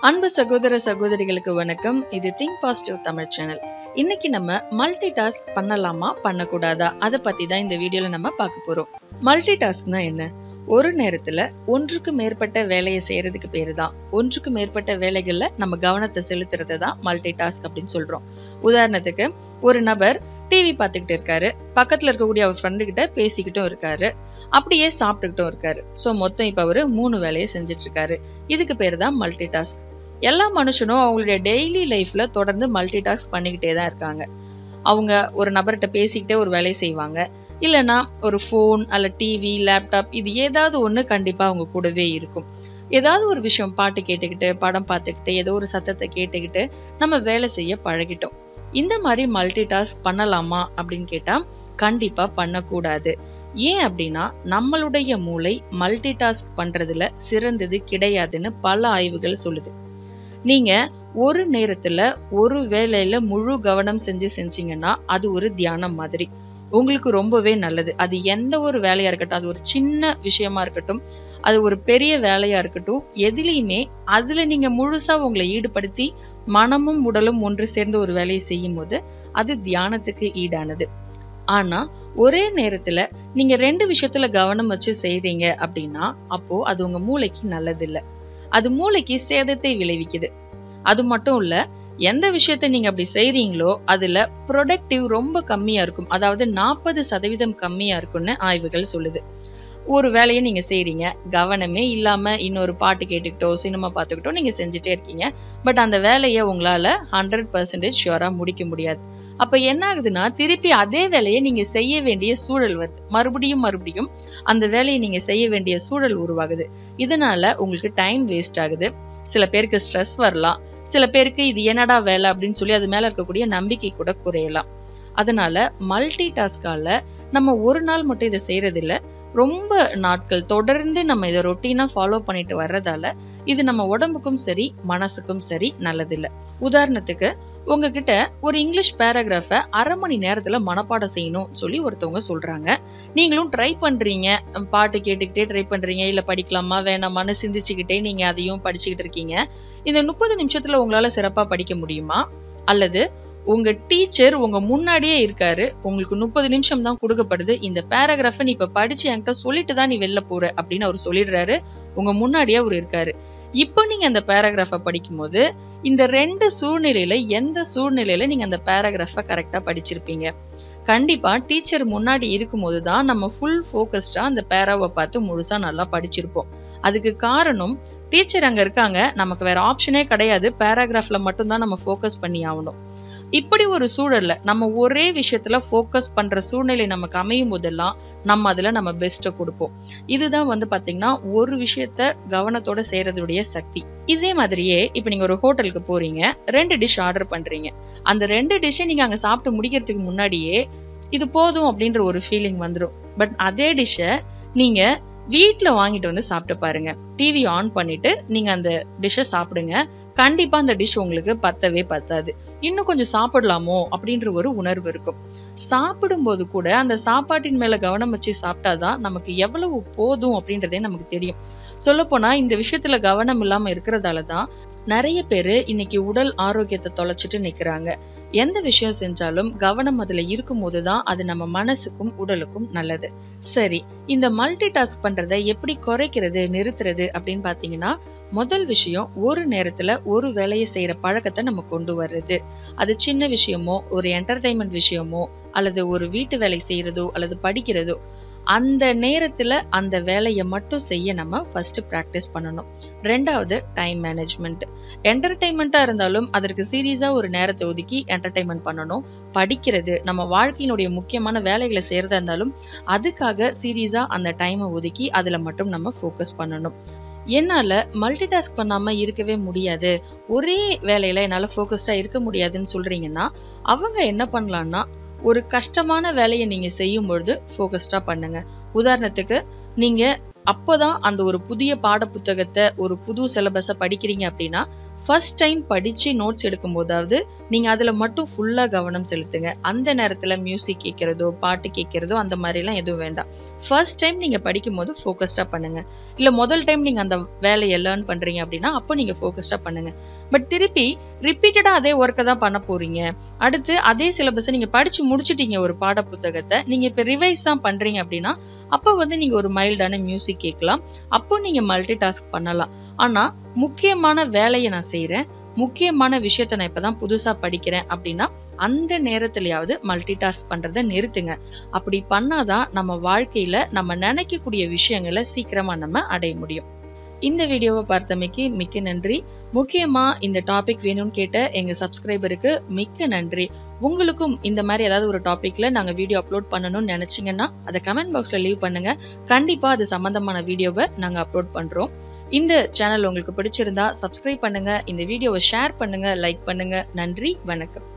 அன்பு சகோதர சகோதரிகளுக்கு வணக்கம் இது திங்க் பாசிட்டிவ் தமிழ் சேனல் இன்னைக்கு நம்ம மல்டி டாஸ்க் பண்ணலாமா பண்ணக்கூடாதா அதை பத்தி தான் இந்த வீடியோல நம்ம பார்க்க போறோம் மல்டி டாஸ்க்னா என்ன ஒரு நேரத்துல ஒன்றுக்கு மேற்பட்ட வேலையை செய்யறதுக்கு பேரு தான் ஒன்றுக்கு மேற்பட்ட வேலைகள்ல நம்ம கவனத்தை செலுத்துறதை தான் மல்டி டாஸ்க் அப்படின்னு சொல்றோம் உதாரணத்துக்கு ஒரு நபர் டிவி பார்த்துக்கிட்டு இருக்காரு பக்கத்துல இருக்கக்கூடிய அவர் ஃப்ரெண்டு கிட்ட பேசிக்கிட்டும் இருக்காரு அப்படியே சாப்பிட்டுக்கிட்டும் இருக்காரு ஸோ மொத்தம் இப்ப அவரு மூணு வேலையை செஞ்சுட்டு இருக்காரு இதுக்கு பேரு தான் மல்டி டாஸ்க் எல்லா மனுஷனும் அவங்களுடைய டெய்லி லைஃப்ல தொடர்ந்து மல்டி டாஸ்க் பண்ணிக்கிட்டே தான் இருக்காங்க அவங்க ஒரு நபர்கிட்ட பேசிக்கிட்டே ஒரு வேலையை செய்வாங்க இல்லைன்னா ஒரு ஃபோன் அல்ல டிவி லேப்டாப் இது ஏதாவது ஒன்று கண்டிப்பா அவங்க கூடவே இருக்கும் ஏதாவது ஒரு விஷயம் பாட்டு கேட்டுக்கிட்டு படம் பார்த்துக்கிட்டு ஏதோ ஒரு சத்தத்தை கேட்டுக்கிட்டு நம்ம வேலை செய்ய பழகிட்டோம் இந்த மாதிரி மல்டி டாஸ்க் பண்ணலாமா அப்படின்னு கேட்டா கண்டிப்பா பண்ணக்கூடாது ஏன் அப்படின்னா நம்மளுடைய மூளை மல்டி டாஸ்க் பண்றதுல சிறந்தது கிடையாதுன்னு பல ஆய்வுகள் சொல்லுது நீங்க ஒரு நேரத்துல ஒரு வேலையில முழு கவனம் செஞ்சு செஞ்சீங்கன்னா அது ஒரு தியானம் மாதிரி உங்களுக்கு ரொம்பவே நல்லது அது எந்த ஒரு வேலையா இருக்கட்டும் அது ஒரு சின்ன விஷயமா இருக்கட்டும் அது ஒரு பெரிய வேலையா இருக்கட்டும் எதுலையுமே அதுல நீங்க முழுசா உங்களை ஈடுபடுத்தி மனமும் உடலும் ஒன்று சேர்ந்து ஒரு வேலையை செய்யும் போது அது தியானத்துக்கு ஈடானது ஆனா ஒரே நேரத்துல நீங்க ரெண்டு விஷயத்துல கவனம் வச்சு செய்றீங்க அப்படின்னா அப்போ அது உங்க மூளைக்கு நல்லது இல்ல அது மூளைக்கு சேதத்தை விளைவிக்குது அது மட்டும் இல்ல எந்த விஷயத்த நீங்க அப்படி செய்றீங்களோ அதுல ப்ரொடக்டிவ் ரொம்ப கம்மியா இருக்கும் அதாவது நாற்பது சதவீதம் கம்மியா இருக்கும்னு ஆய்வுகள் சொல்லுது ஒரு வேலையை நீங்க செய்றீங்க கவனமே இல்லாம இன்னொரு பாட்டு கேட்டுக்கிட்டோ சினிமா பார்த்துக்கிட்டோ நீங்க செஞ்சுட்டே இருக்கீங்க பட் அந்த வேலையை உங்களால ஹண்ட்ரட் பர்சன்டேஜ் ஷியூரா முடிக்க முடியாது அப்ப என்ன ஆகுதுன்னா திருப்பி அதே வேலையை நீங்க செய்ய வேண்டிய சூழல் வருது மறுபடியும் மறுபடியும் அந்த வேலையை நீங்க செய்ய வேண்டிய சூழல் உருவாகுது இதனால உங்களுக்கு டைம் வேஸ்ட் ஆகுது சில பேருக்கு ஸ்ட்ரெஸ் வரலாம் சில பேருக்கு இது என்னடா வேலை அப்படின்னு சொல்லி அது மேல இருக்கக்கூடிய நம்பிக்கை கூட குறையலாம் அதனால மல்டி டாஸ்கால நம்ம ஒரு நாள் மட்டும் இதை செய்யறது இல்ல ரொம்ப நாட்கள் தொடர்ந்து நம்ம இதை ரொட்டீனா ஃபாலோ பண்ணிட்டு வர்றதால இது நம்ம உடம்புக்கும் சரி மனசுக்கும் சரி நல்லதில்ல உதாரணத்துக்கு உங்ககிட்ட ஒரு இங்கிலீஷ் பேராகிராஃப அரை மணி நேரத்துல மனப்பாடம் செய்யணும் சொல்லி ஒருத்தவங்க சொல்றாங்க நீங்களும் ட்ரை பண்றீங்க பாட்டு கேட்டுக்கிட்டே ட்ரை பண்றீங்க இல்ல படிக்கலாமா வேணாமான்னு சிந்திச்சுக்கிட்டே நீங்க அதையும் படிச்சுக்கிட்டு இருக்கீங்க இந்த முப்பது நிமிஷத்துல உங்களால சிறப்பா படிக்க முடியுமா அல்லது உங்க டீச்சர் உங்க முன்னாடியே இருக்காரு உங்களுக்கு முப்பது நிமிஷம் தான் கொடுக்கப்படுது இந்த பேராகிராஃப நீ இப்ப படிச்சு என்கிட்ட சொல்லிட்டு தான் நீ வெளில போற அப்படின்னு அவர் சொல்லிடுறாரு உங்க முன்னாடியே அவர் இருக்காரு இப்போ நீங்க அந்த பேராகிராஃப படிக்கும்போது இந்த ரெண்டு சூழ்நிலையில எந்த சூழ்நிலையில நீங்க அந்த பேராகிராஃப கரெக்டா படிச்சிருப்பீங்க கண்டிப்பா டீச்சர் முன்னாடி இருக்கும்போது தான் நம்ம ஃபுல் ஃபோக்கஸ்டா அந்த பேராவை பார்த்து முழுசா நல்லா படிச்சிருப்போம் அதுக்கு காரணம் டீச்சர் அங்க இருக்காங்க நமக்கு வேற ஆப்ஷனே கிடையாது பேராகிராஃப்ல மட்டும்தான் நம்ம ஃபோக்கஸ் பண்ணி ஆகணும் இப்படி ஒரு சூழல்ல நம்ம ஒரே விஷயத்துல ஃபோக்கஸ் பண்ற சூழ்நிலை நமக்கு அமையும் போதெல்லாம் நம்ம அதுல நம்ம பெஸ்ட்டை கொடுப்போம் இதுதான் வந்து பாத்தீங்கன்னா ஒரு விஷயத்த கவனத்தோட செய்யறதுடைய சக்தி இதே மாதிரியே இப்ப நீங்க ஒரு ஹோட்டலுக்கு போறீங்க ரெண்டு டிஷ் ஆர்டர் பண்றீங்க அந்த ரெண்டு டிஷ்ஷை நீங்க அங்க சாப்பிட்டு முடிக்கிறதுக்கு முன்னாடியே இது போதும் அப்படின்ற ஒரு ஃபீலிங் வந்துடும் பட் அதே டிஷ்ஷை நீங்க வீட்ல வாங்கிட்டு வந்து சாப்பிட்டு பாருங்க டிவி ஆன் பண்ணிட்டு நீங்க அந்த டிஷ்ஷை சாப்பிடுங்க கண்டிப்பா அந்த டிஷ் உங்களுக்கு பத்தவே பத்தாது இன்னும் கொஞ்சம் சாப்பிடலாமோ அப்படின்ற ஒரு உணர்வு இருக்கும் சாப்பிடும்போது கூட அந்த சாப்பாட்டின் மேல கவனம் வச்சு சாப்பிட்டாதான் நமக்கு எவ்வளவு போதும் அப்படின்றதே நமக்கு தெரியும் சொல்ல போனா இந்த விஷயத்துல கவனம் இல்லாம இருக்கிறதால தான் நிறைய பேரு இன்னைக்கு உடல் ஆரோக்கியத்தை தொலைச்சிட்டு நிக்கிறாங்க எந்த விஷயம் செஞ்சாலும் கவனம் அதுல இருக்கும் போதுதான் அது நம்ம மனசுக்கும் உடலுக்கும் நல்லது சரி இந்த மல்டி டாஸ்க் பண்றதை எப்படி குறைக்கிறது நிறுத்துறது அப்படின்னு பாத்தீங்கன்னா முதல் விஷயம் ஒரு நேரத்துல ஒரு வேலையை செய்யற பழக்கத்தை நம்ம கொண்டு வர்றது அது சின்ன விஷயமோ ஒரு என்டர்டைன்மெண்ட் விஷயமோ அல்லது ஒரு வீட்டு வேலை செய்யறதோ அல்லது படிக்கிறதோ அந்த நேரத்துல அந்த வேலையை மட்டும் செய்ய நம்ம ஃபர்ஸ்ட் ப்ராக்டிஸ் பண்ணணும் ரெண்டாவது டைம் மேனேஜ்மெண்ட் என்டர்டைன்மெண்ட்டா இருந்தாலும் அதற்கு சீரியஸா ஒரு நேரத்தை ஒதுக்கி என்டர்டைன்மெண்ட் பண்ணணும் படிக்கிறது நம்ம வாழ்க்கையினுடைய முக்கியமான வேலைகளை செய்யறதா இருந்தாலும் அதுக்காக சீரியஸா அந்த டைமை ஒதுக்கி அதுல மட்டும் நம்ம ஃபோக்கஸ் பண்ணணும் என்னால மல்டி டாஸ்க் பண்ணாம இருக்கவே முடியாது ஒரே வேலையில என்னால ஃபோக்கஸ்டா இருக்க முடியாதுன்னு சொல்றீங்கன்னா அவங்க என்ன பண்ணலாம்னா ஒரு கஷ்டமான வேலையை நீங்க செய்யும் பொழுது ஃபோக்கஸ்டா பண்ணுங்க உதாரணத்துக்கு நீங்க அப்போதான் அந்த ஒரு புதிய பாட புத்தகத்தை ஒரு புது சிலபஸை படிக்கிறீங்க அப்படின்னா ஃபர்ஸ்ட் டைம் படிச்சு நோட்ஸ் எடுக்கும் போதாவது நீங்க அதுல மட்டும் ஃபுல்லா கவனம் செலுத்துங்க அந்த நேரத்துல மியூசிக் கேட்கறதோ பாட்டு கேட்கறதோ அந்த மாதிரி எல்லாம் எதுவும் வேண்டாம் ஃபர்ஸ்ட் டைம் நீங்க படிக்கும் போது ஃபோக்கஸ்டா பண்ணுங்க இல்ல முதல் டைம் நீங்க அந்த வேலையை லேர்ன் பண்றீங்க அப்படின்னா அப்போ நீங்க ஃபோக்கஸ்டா பண்ணுங்க பட் திருப்பி ரிப்பீட்டடா அதே ஒர்க்கை தான் பண்ண போறீங்க அடுத்து அதே சிலபஸை நீங்க படிச்சு முடிச்சிட்டீங்க ஒரு பாட புத்தகத்தை நீங்க இப்ப ரிவைஸ் தான் பண்றீங்க அப்படின்னா அப்போ வந்து நீங்க ஒரு மைல்டான மியூசிக் கேட்கலாம் அப்போ நீங்க மல்டி டாஸ்க் பண்ணலாம் ஆனா முக்கியமான வேலையை நான் செய்றேன் முக்கியமான விஷயத்த நான் இப்பதான் புதுசா படிக்கிறேன் அப்படின்னா அந்த நேரத்திலயாவது மல்டி டாஸ்க் பண்றதை நிறுத்துங்க அப்படி பண்ணாதான் நம்ம வாழ்க்கையில நம்ம நினைக்கக்கூடிய விஷயங்களை சீக்கிரமா நம்ம அடைய முடியும் இந்த வீடியோவை பார்த்தமைக்கு மிக்க நன்றி முக்கியமா இந்த டாபிக் வேணும்னு கேட்ட எங்க சப்ஸ்கிரைபருக்கு மிக்க நன்றி உங்களுக்கும் இந்த மாதிரி ஏதாவது ஒரு டாபிக்ல நாங்க வீடியோ அப்லோட் பண்ணணும்னு நினைச்சீங்கன்னா அதை கமெண்ட் பாக்ஸ்ல லீவ் பண்ணுங்க கண்டிப்பா அது சம்பந்தமான வீடியோவை நாங்க அப்லோட் பண்றோம் இந்த சேனல் உங்களுக்கு பிடிச்சிருந்தா சப்ஸ்கிரைப் பண்ணுங்க இந்த வீடியோவை ஷேர் பண்ணுங்க லைக் பண்ணுங்க நன்றி வணக்கம்